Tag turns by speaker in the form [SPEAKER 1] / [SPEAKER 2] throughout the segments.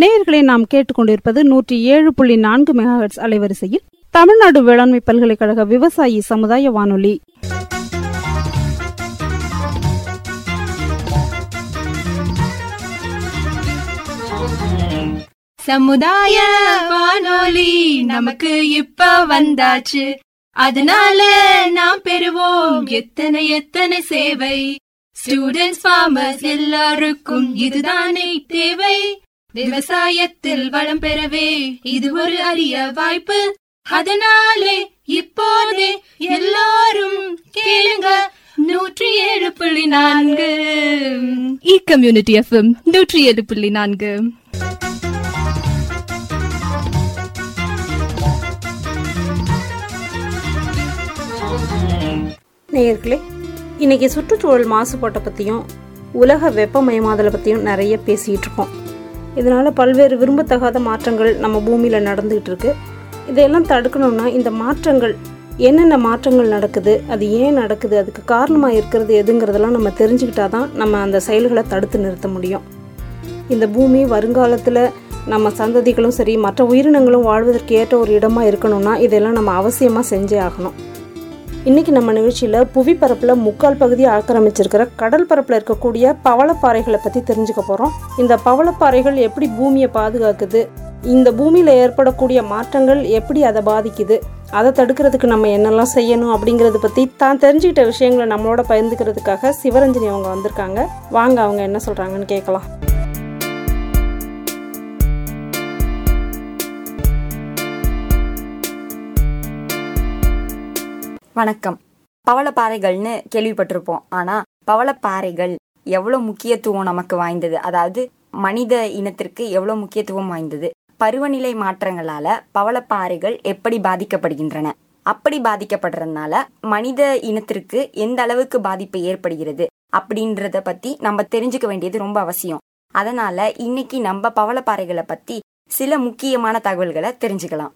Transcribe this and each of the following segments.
[SPEAKER 1] நேயர்களை நாம் கேட்டுக்கொண்டிருப்பது நூற்றி ஏழு புள்ளி நான்கு மெகாஹெட்ஸ் அலைவரிசையில் தமிழ்நாடு வேளாண்மை பல்கலைக்கழக விவசாயி சமுதாய வானொலி
[SPEAKER 2] சமுதாய வானொலி நமக்கு இப்ப வந்தாச்சு அதனால நாம் பெறுவோம் எத்தனை எத்தனை சேவை ஸ்டூடெண்ட்ஸ் ஃபார்மர்ஸ் எல்லாருக்கும் இதுதானே தேவை விவசாயத்தில் வளம் பெறவே இது ஒரு அரிய வாய்ப்பு அதனாலே இப்போதே எல்லாரும் கேளுங்க நூற்றி ஏழு புள்ளி நான்கு இ கம்யூனிட்டி எஃப்எம் நூற்றி ஏழு புள்ளி நான்கு
[SPEAKER 1] நேயர்களே இன்னைக்கு சுற்றுச்சூழல் மாசுபாட்டை பற்றியும் உலக வெப்பமயமாதலை பற்றியும் நிறைய பேசிகிட்டு இருக்கோம் இதனால் பல்வேறு விரும்பத்தகாத மாற்றங்கள் நம்ம பூமியில் நடந்துகிட்டு இருக்கு இதையெல்லாம் தடுக்கணும்னா இந்த மாற்றங்கள் என்னென்ன மாற்றங்கள் நடக்குது அது ஏன் நடக்குது அதுக்கு காரணமாக இருக்கிறது எதுங்கிறதெல்லாம் நம்ம தெரிஞ்சுக்கிட்டா தான் நம்ம அந்த செயல்களை தடுத்து நிறுத்த முடியும் இந்த பூமி வருங்காலத்தில் நம்ம சந்ததிகளும் சரி மற்ற உயிரினங்களும் வாழ்வதற்கு ஏற்ற ஒரு இடமா இருக்கணும்னா இதெல்லாம் நம்ம அவசியமாக செஞ்சே ஆகணும் இன்னைக்கு நம்ம நிகழ்ச்சியில் புவிப்பரப்பில் முக்கால் பகுதியை ஆக்கிரமிச்சிருக்கிற கடல் பரப்பில் இருக்கக்கூடிய பவளப்பாறைகளை பற்றி தெரிஞ்சுக்க போகிறோம் இந்த பவளப்பாறைகள் எப்படி பூமியை பாதுகாக்குது இந்த பூமியில் ஏற்படக்கூடிய மாற்றங்கள் எப்படி அதை பாதிக்குது அதை தடுக்கிறதுக்கு நம்ம என்னெல்லாம் செய்யணும் அப்படிங்கிறத பற்றி தான் தெரிஞ்சுக்கிட்ட விஷயங்களை நம்மளோட பகிர்ந்துக்கிறதுக்காக சிவரஞ்சனி அவங்க வந்திருக்காங்க வாங்க அவங்க என்ன சொல்கிறாங்கன்னு கேட்கலாம்
[SPEAKER 3] வணக்கம் பவளப்பாறைகள்னு கேள்விப்பட்டிருப்போம் ஆனா பவளப்பாறைகள் எவ்வளவு முக்கியத்துவம் நமக்கு வாய்ந்தது அதாவது மனித இனத்திற்கு எவ்வளவு முக்கியத்துவம் வாய்ந்தது பருவநிலை மாற்றங்களால பவளப்பாறைகள் எப்படி பாதிக்கப்படுகின்றன அப்படி பாதிக்கப்படுறதுனால மனித இனத்திற்கு எந்த அளவுக்கு பாதிப்பு ஏற்படுகிறது அப்படின்றத பத்தி நம்ம தெரிஞ்சுக்க வேண்டியது ரொம்ப அவசியம் அதனால இன்னைக்கு நம்ம பவளப்பாறைகளை பத்தி சில முக்கியமான தகவல்களை தெரிஞ்சுக்கலாம்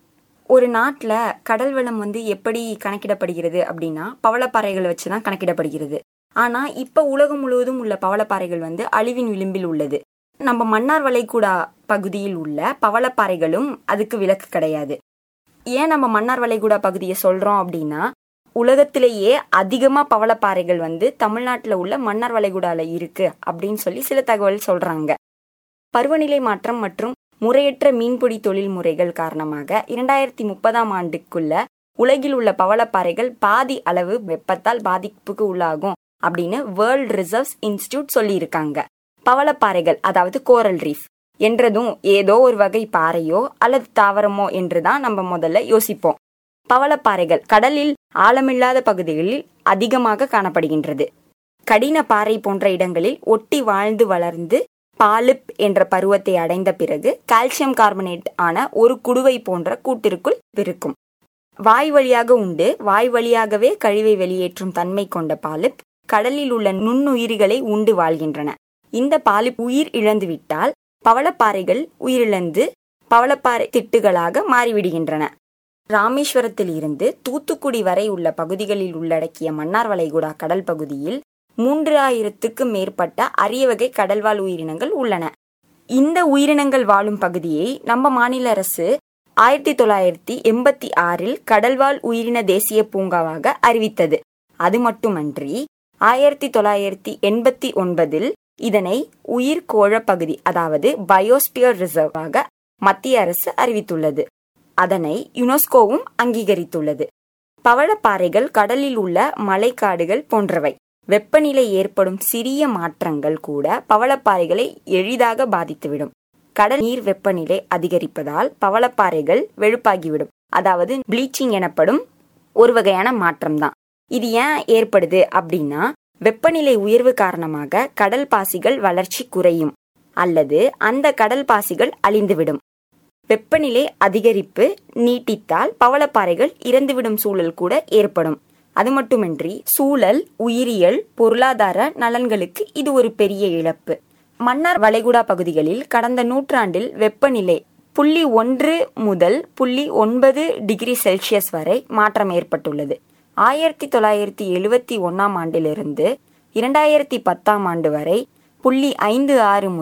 [SPEAKER 3] ஒரு நாட்டில் கடல் வளம் வந்து எப்படி கணக்கிடப்படுகிறது அப்படின்னா பவளப்பாறைகளை வச்சு தான் கணக்கிடப்படுகிறது ஆனால் இப்போ உலகம் முழுவதும் உள்ள பவளப்பாறைகள் வந்து அழிவின் விளிம்பில் உள்ளது நம்ம மன்னார் வளைகுடா பகுதியில் உள்ள பவளப்பாறைகளும் அதுக்கு விலக்கு கிடையாது ஏன் நம்ம மன்னார் வளைகுடா பகுதியை சொல்றோம் அப்படின்னா உலகத்திலேயே அதிகமாக பவளப்பாறைகள் வந்து தமிழ்நாட்டில் உள்ள மன்னார் வளைகுடால இருக்கு அப்படின்னு சொல்லி சில தகவல் சொல்றாங்க பருவநிலை மாற்றம் மற்றும் முறையற்ற மீன்பிடி தொழில் முறைகள் காரணமாக இரண்டாயிரத்தி முப்பதாம் ஆண்டுக்குள்ள உலகில் உள்ள பவளப்பாறைகள் பாதி அளவு வெப்பத்தால் பாதிப்புக்கு உள்ளாகும் அப்படின்னு வேர்ல்ட் ரிசர்வ்ஸ் இன்ஸ்டிடியூட் சொல்லியிருக்காங்க பவளப்பாறைகள் அதாவது கோரல் ரீஃப் என்றதும் ஏதோ ஒரு வகை பாறையோ அல்லது தாவரமோ என்றுதான் நம்ம முதல்ல யோசிப்போம் பவளப்பாறைகள் கடலில் ஆழமில்லாத பகுதிகளில் அதிகமாக காணப்படுகின்றது கடின பாறை போன்ற இடங்களில் ஒட்டி வாழ்ந்து வளர்ந்து பாலிப் என்ற பருவத்தை அடைந்த பிறகு கால்சியம் கார்பனேட் ஆன ஒரு குடுவை போன்ற கூட்டிற்குள் இருக்கும் வாய் வழியாக உண்டு வாய் வழியாகவே கழிவை வெளியேற்றும் தன்மை கொண்ட பாலிப் கடலில் உள்ள நுண்ணுயிரிகளை உண்டு வாழ்கின்றன இந்த பாலிப் உயிர் இழந்துவிட்டால் பவளப்பாறைகள் உயிரிழந்து பவளப்பாறை திட்டுகளாக மாறிவிடுகின்றன ராமேஸ்வரத்தில் இருந்து தூத்துக்குடி வரை உள்ள பகுதிகளில் உள்ளடக்கிய மன்னார் வளைகுடா கடல் பகுதியில் மூன்று ஆயிரத்துக்கும் மேற்பட்ட அரிய வகை கடல்வாழ் உயிரினங்கள் உள்ளன இந்த உயிரினங்கள் வாழும் பகுதியை நம்ம மாநில அரசு ஆயிரத்தி தொள்ளாயிரத்தி எண்பத்தி ஆறில் கடல்வாழ் உயிரின தேசிய பூங்காவாக அறிவித்தது அது மட்டுமன்றி ஆயிரத்தி தொள்ளாயிரத்தி எண்பத்தி ஒன்பதில் இதனை உயிர்கோழ பகுதி அதாவது பயோஸ்பியர் ரிசர்வாக மத்திய அரசு அறிவித்துள்ளது அதனை யுனெஸ்கோவும் அங்கீகரித்துள்ளது பவளப்பாறைகள் கடலில் உள்ள மலைக்காடுகள் போன்றவை வெப்பநிலை ஏற்படும் சிறிய மாற்றங்கள் கூட பவளப்பாறைகளை எளிதாக பாதித்துவிடும் கடல் நீர் வெப்பநிலை அதிகரிப்பதால் பவளப்பாறைகள் வெளுப்பாகிவிடும் அதாவது ப்ளீச்சிங் எனப்படும் ஒரு வகையான மாற்றம்தான் இது ஏன் ஏற்படுது அப்படின்னா வெப்பநிலை உயர்வு காரணமாக கடல் பாசிகள் வளர்ச்சி குறையும் அல்லது அந்த கடல் பாசிகள் அழிந்துவிடும் வெப்பநிலை அதிகரிப்பு நீட்டித்தால் பவளப்பாறைகள் இறந்துவிடும் சூழல் கூட ஏற்படும் அது மட்டுமின்றி சூழல் உயிரியல் பொருளாதார நலன்களுக்கு இது ஒரு பெரிய இழப்பு மன்னார் வளைகுடா பகுதிகளில் கடந்த நூற்றாண்டில் வெப்பநிலை புள்ளி ஒன்று முதல் புள்ளி ஒன்பது டிகிரி செல்சியஸ் வரை மாற்றம் ஏற்பட்டுள்ளது ஆயிரத்தி தொள்ளாயிரத்தி எழுவத்தி ஒன்னாம் ஆண்டிலிருந்து இரண்டாயிரத்தி பத்தாம் ஆண்டு வரை புள்ளி ஐந்து ஆறு முதல்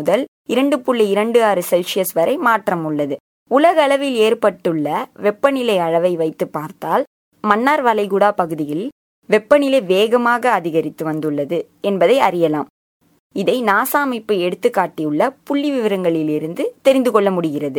[SPEAKER 3] இரண்டு புள்ளி இரண்டு ஆறு செல்சியஸ் வரை மாற்றம் உள்ளது உலக அளவில் ஏற்பட்டுள்ள வெப்பநிலை அளவை வைத்து பார்த்தால் மன்னார் வளைகுடா பகுதியில் வெப்பநிலை வேகமாக அதிகரித்து வந்துள்ளது என்பதை அறியலாம் இதை நாசா அமைப்பு எடுத்துக்காட்டியுள்ள புள்ளி விவரங்களிலிருந்து தெரிந்து கொள்ள முடிகிறது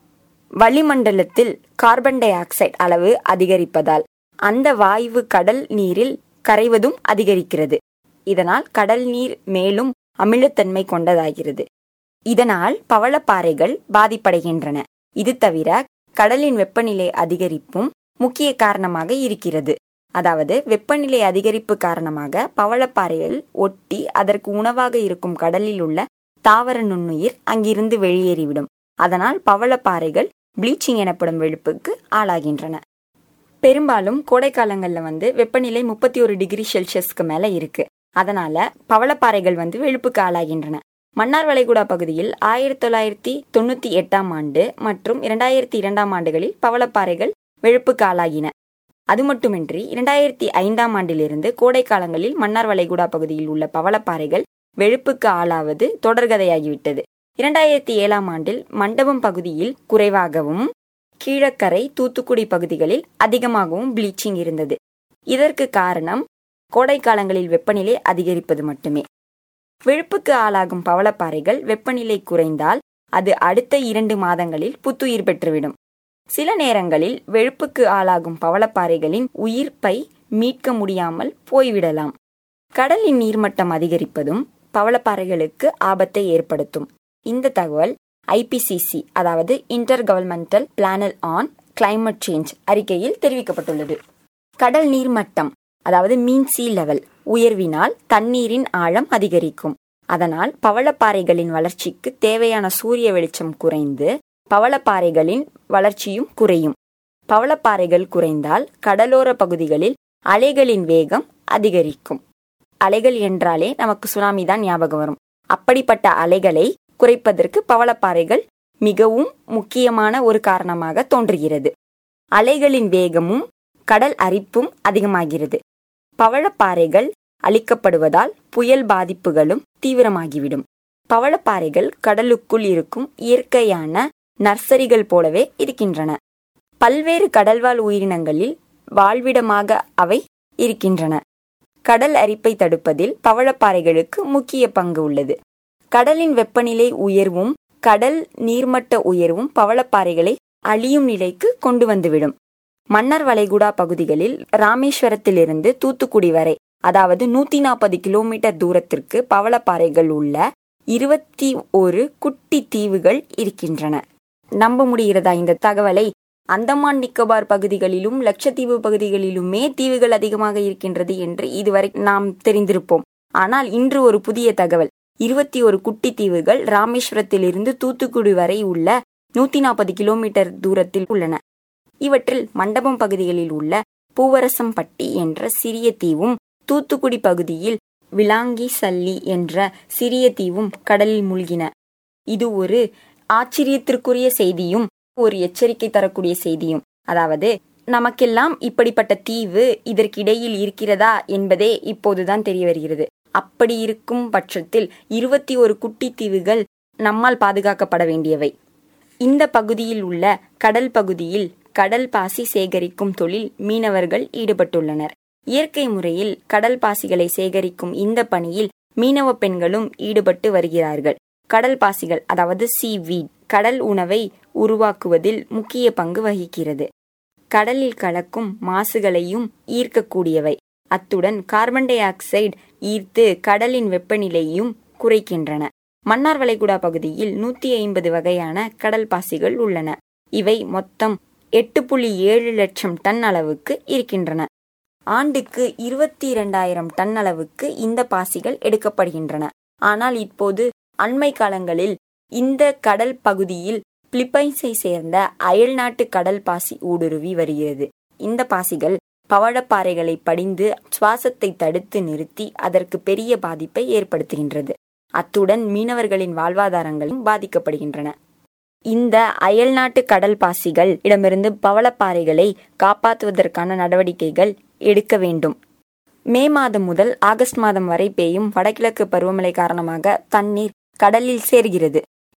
[SPEAKER 3] வளிமண்டலத்தில் கார்பன் டை ஆக்சைடு அளவு அதிகரிப்பதால் அந்த வாயு கடல் நீரில் கரைவதும் அதிகரிக்கிறது இதனால் கடல் நீர் மேலும் அமிலத்தன்மை கொண்டதாகிறது இதனால் பவளப்பாறைகள் பாதிப்படைகின்றன இது தவிர கடலின் வெப்பநிலை அதிகரிப்பும் முக்கிய காரணமாக இருக்கிறது அதாவது வெப்பநிலை அதிகரிப்பு காரணமாக பவளப்பாறைகள் ஒட்டி அதற்கு உணவாக இருக்கும் கடலில் உள்ள தாவர நுண்ணுயிர் அங்கிருந்து வெளியேறிவிடும் அதனால் பவளப்பாறைகள் ப்ளீச்சிங் எனப்படும் வெளுப்புக்கு ஆளாகின்றன பெரும்பாலும் கோடைக்காலங்களில் வந்து வெப்பநிலை முப்பத்தி ஒரு டிகிரி செல்சியஸ்க்கு மேல இருக்கு அதனால பவளப்பாறைகள் வந்து வெளுப்புக்கு ஆளாகின்றன மன்னார் வளைகுடா பகுதியில் ஆயிரத்தி தொள்ளாயிரத்தி தொண்ணூத்தி எட்டாம் ஆண்டு மற்றும் இரண்டாயிரத்தி இரண்டாம் ஆண்டுகளில் பவளப்பாறைகள் வெளுப்புக்கு ஆளாகின அது மட்டுமின்றி இரண்டாயிரத்தி ஐந்தாம் ஆண்டிலிருந்து கோடைக்காலங்களில் மன்னார் வளைகுடா பகுதியில் உள்ள பவளப்பாறைகள் வெளுப்புக்கு ஆளாவது தொடர்கதையாகிவிட்டது இரண்டாயிரத்தி ஏழாம் ஆண்டில் மண்டபம் பகுதியில் குறைவாகவும் கீழக்கரை தூத்துக்குடி பகுதிகளில் அதிகமாகவும் ப்ளீச்சிங் இருந்தது இதற்கு காரணம் கோடைக்காலங்களில் வெப்பநிலை அதிகரிப்பது மட்டுமே வெளுப்புக்கு ஆளாகும் பவளப்பாறைகள் வெப்பநிலை குறைந்தால் அது அடுத்த இரண்டு மாதங்களில் புத்துயிர் பெற்றுவிடும் சில நேரங்களில் வெளுப்புக்கு ஆளாகும் பவளப்பாறைகளின் உயிர்ப்பை மீட்க முடியாமல் போய்விடலாம் கடலின் நீர்மட்டம் அதிகரிப்பதும் பவளப்பாறைகளுக்கு ஆபத்தை ஏற்படுத்தும் இந்த தகவல் ஐபிசிசி அதாவது intergovernmental panel on climate change அறிக்கையில் தெரிவிக்கப்பட்டுள்ளது கடல் நீர்மட்டம் அதாவது மீன் சீ லெவல் உயர்வினால் தண்ணீரின் ஆழம் அதிகரிக்கும் அதனால் பவளப்பாறைகளின் வளர்ச்சிக்கு தேவையான சூரிய வெளிச்சம் குறைந்து பவளப்பாறைகளின் வளர்ச்சியும் குறையும் பவளப்பாறைகள் குறைந்தால் கடலோர பகுதிகளில் அலைகளின் வேகம் அதிகரிக்கும் அலைகள் என்றாலே நமக்கு சுனாமி தான் ஞாபகம் வரும் அப்படிப்பட்ட அலைகளை குறைப்பதற்கு பவளப்பாறைகள் மிகவும் முக்கியமான ஒரு காரணமாக தோன்றுகிறது அலைகளின் வேகமும் கடல் அரிப்பும் அதிகமாகிறது பவளப்பாறைகள் அழிக்கப்படுவதால் புயல் பாதிப்புகளும் தீவிரமாகிவிடும் பவளப்பாறைகள் கடலுக்குள் இருக்கும் இயற்கையான நர்சரிகள் போலவே இருக்கின்றன பல்வேறு கடல்வாழ் உயிரினங்களில் வாழ்விடமாக அவை இருக்கின்றன கடல் அரிப்பை தடுப்பதில் பவளப்பாறைகளுக்கு முக்கிய பங்கு உள்ளது கடலின் வெப்பநிலை உயர்வும் கடல் நீர்மட்ட உயர்வும் பவளப்பாறைகளை அழியும் நிலைக்கு கொண்டு வந்துவிடும் மன்னர் வளைகுடா பகுதிகளில் ராமேஸ்வரத்திலிருந்து தூத்துக்குடி வரை அதாவது நூத்தி நாற்பது கிலோமீட்டர் தூரத்திற்கு பவளப்பாறைகள் உள்ள இருபத்தி ஒரு குட்டி தீவுகள் இருக்கின்றன நம்ப முடிகிறதா இந்த தகவலை அந்தமான் நிக்கோபார் பகுதிகளிலும் லட்சத்தீவு பகுதிகளிலுமே தீவுகள் அதிகமாக இருக்கின்றது என்று இதுவரை நாம் தெரிந்திருப்போம் ஆனால் இன்று ஒரு புதிய தகவல் இருபத்தி ஒரு குட்டி தீவுகள் ராமேஸ்வரத்திலிருந்து தூத்துக்குடி வரை உள்ள நூத்தி நாற்பது கிலோமீட்டர் தூரத்தில் உள்ளன இவற்றில் மண்டபம் பகுதிகளில் உள்ள பூவரசம்பட்டி என்ற சிறிய தீவும் தூத்துக்குடி பகுதியில் விலாங்கி சல்லி என்ற சிறிய தீவும் கடலில் மூழ்கின இது ஒரு ஆச்சரியத்திற்குரிய செய்தியும் ஒரு எச்சரிக்கை தரக்கூடிய செய்தியும் அதாவது நமக்கெல்லாம் இப்படிப்பட்ட தீவு இதற்கிடையில் இருக்கிறதா என்பதே இப்போதுதான் தெரிய வருகிறது அப்படி இருக்கும் பட்சத்தில் இருபத்தி ஒரு குட்டி தீவுகள் நம்மால் பாதுகாக்கப்பட வேண்டியவை இந்த பகுதியில் உள்ள கடல் பகுதியில் கடல் பாசி சேகரிக்கும் தொழில் மீனவர்கள் ஈடுபட்டுள்ளனர் இயற்கை முறையில் கடல் பாசிகளை சேகரிக்கும் இந்த பணியில் மீனவ பெண்களும் ஈடுபட்டு வருகிறார்கள் கடல் பாசிகள் அதாவது சீவீட் கடல் உணவை உருவாக்குவதில் முக்கிய பங்கு வகிக்கிறது கடலில் கலக்கும் மாசுகளையும் ஈர்க்கக்கூடியவை அத்துடன் கார்பன் டை ஆக்சைடு ஈர்த்து கடலின் வெப்பநிலையும் குறைக்கின்றன மன்னார் வளைகுடா பகுதியில் நூத்தி ஐம்பது வகையான கடல் பாசிகள் உள்ளன இவை மொத்தம் எட்டு புள்ளி ஏழு லட்சம் டன் அளவுக்கு இருக்கின்றன ஆண்டுக்கு இருபத்தி இரண்டாயிரம் டன் அளவுக்கு இந்த பாசிகள் எடுக்கப்படுகின்றன ஆனால் இப்போது அண்மை காலங்களில் இந்த கடல் பகுதியில் பிலிப்பைன்ஸை சேர்ந்த அயல்நாட்டு கடல் பாசி ஊடுருவி வருகிறது இந்த பாசிகள் பவழப்பாறைகளை படிந்து சுவாசத்தை தடுத்து நிறுத்தி அதற்கு பெரிய பாதிப்பை ஏற்படுத்துகின்றது அத்துடன் மீனவர்களின் வாழ்வாதாரங்களும் பாதிக்கப்படுகின்றன இந்த அயல்நாட்டு கடல் பாசிகள் இடமிருந்து பவளப்பாறைகளை காப்பாற்றுவதற்கான நடவடிக்கைகள் எடுக்க வேண்டும் மே மாதம் முதல் ஆகஸ்ட் மாதம் வரை பெய்யும் வடகிழக்கு பருவமழை காரணமாக தண்ணீர் கடலில் சேர்கிறது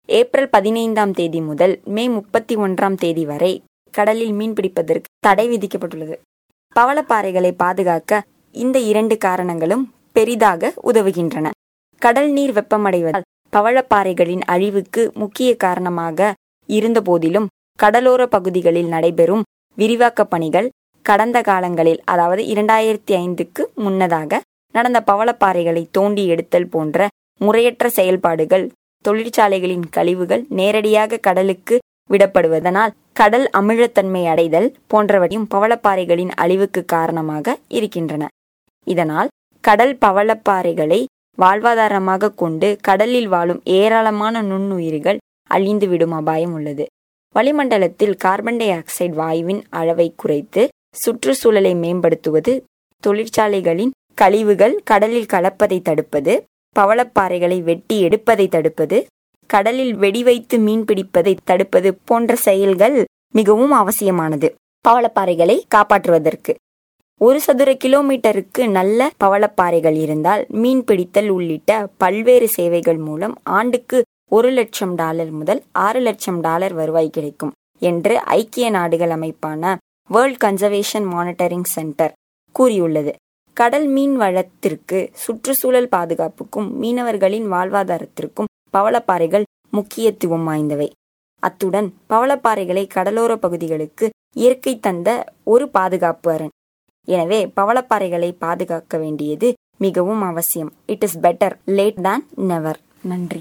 [SPEAKER 3] ஏப்ரல் பதினைந்தாம் தேதி முதல் மே முப்பத்தி ஒன்றாம் தேதி வரை கடலில் மீன் பிடிப்பதற்கு தடை விதிக்கப்பட்டுள்ளது பவளப்பாறைகளை பாதுகாக்க இந்த இரண்டு காரணங்களும் பெரிதாக உதவுகின்றன கடல் நீர் வெப்பமடைவதால் பவளப்பாறைகளின் அழிவுக்கு முக்கிய காரணமாக இருந்த போதிலும் கடலோர பகுதிகளில் நடைபெறும் விரிவாக்க பணிகள் கடந்த காலங்களில் அதாவது இரண்டாயிரத்தி ஐந்துக்கு முன்னதாக நடந்த பவளப்பாறைகளை தோண்டி எடுத்தல் போன்ற முறையற்ற செயல்பாடுகள் தொழிற்சாலைகளின் கழிவுகள் நேரடியாக கடலுக்கு விடப்படுவதனால் கடல் அமிழத்தன்மை அடைதல் போன்றவற்றையும் பவளப்பாறைகளின் அழிவுக்கு காரணமாக இருக்கின்றன இதனால் கடல் பவளப்பாறைகளை வாழ்வாதாரமாக கொண்டு கடலில் வாழும் ஏராளமான நுண்ணுயிர்கள் அழிந்துவிடும் அபாயம் உள்ளது வளிமண்டலத்தில் கார்பன் டை ஆக்சைடு வாயுவின் அளவை குறைத்து சுற்றுச்சூழலை மேம்படுத்துவது தொழிற்சாலைகளின் கழிவுகள் கடலில் கலப்பதை தடுப்பது பவளப்பாறைகளை வெட்டி எடுப்பதை தடுப்பது கடலில் வெடி வைத்து மீன் பிடிப்பதை தடுப்பது போன்ற செயல்கள் மிகவும் அவசியமானது பவளப்பாறைகளை காப்பாற்றுவதற்கு ஒரு சதுர கிலோமீட்டருக்கு நல்ல பவளப்பாறைகள் இருந்தால் மீன் பிடித்தல் உள்ளிட்ட பல்வேறு சேவைகள் மூலம் ஆண்டுக்கு ஒரு லட்சம் டாலர் முதல் ஆறு லட்சம் டாலர் வருவாய் கிடைக்கும் என்று ஐக்கிய நாடுகள் அமைப்பான வேர்ல்ட் கன்சர்வேஷன் மானிட்டரிங் சென்டர் கூறியுள்ளது கடல் மீன் வளத்திற்கு சுற்றுச்சூழல் பாதுகாப்புக்கும் மீனவர்களின் வாழ்வாதாரத்திற்கும் பவளப்பாறைகள் முக்கியத்துவம் வாய்ந்தவை அத்துடன் பவளப்பாறைகளை கடலோர பகுதிகளுக்கு இயற்கை தந்த ஒரு பாதுகாப்பு அரண் எனவே பவளப்பாறைகளை பாதுகாக்க வேண்டியது மிகவும் அவசியம் it is better late than never நன்றி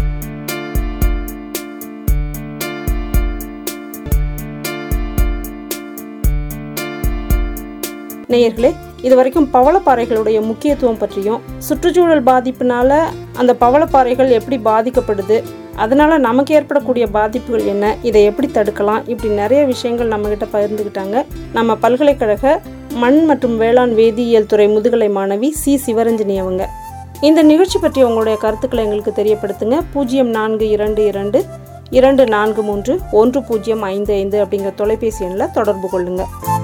[SPEAKER 1] நேயர்களே இதுவரைக்கும் பவளப்பாறைகளுடைய முக்கியத்துவம் பற்றியும் சுற்றுச்சூழல் பாதிப்புனால அந்த பவளப்பாறைகள் எப்படி பாதிக்கப்படுது அதனால நமக்கு ஏற்படக்கூடிய பாதிப்புகள் என்ன இதை எப்படி தடுக்கலாம் இப்படி நிறைய விஷயங்கள் நம்மகிட்ட பகிர்ந்துக்கிட்டாங்க நம்ம பல்கலைக்கழக மண் மற்றும் வேளாண் வேதியியல் துறை முதுகலை மாணவி சி சிவரஞ்சனி அவங்க இந்த நிகழ்ச்சி பற்றி உங்களுடைய கருத்துக்களை எங்களுக்கு தெரியப்படுத்துங்க பூஜ்ஜியம் நான்கு இரண்டு இரண்டு இரண்டு நான்கு மூன்று ஒன்று பூஜ்ஜியம் ஐந்து ஐந்து அப்படிங்கிற தொலைபேசி எண்ணில் தொடர்பு கொள்ளுங்கள்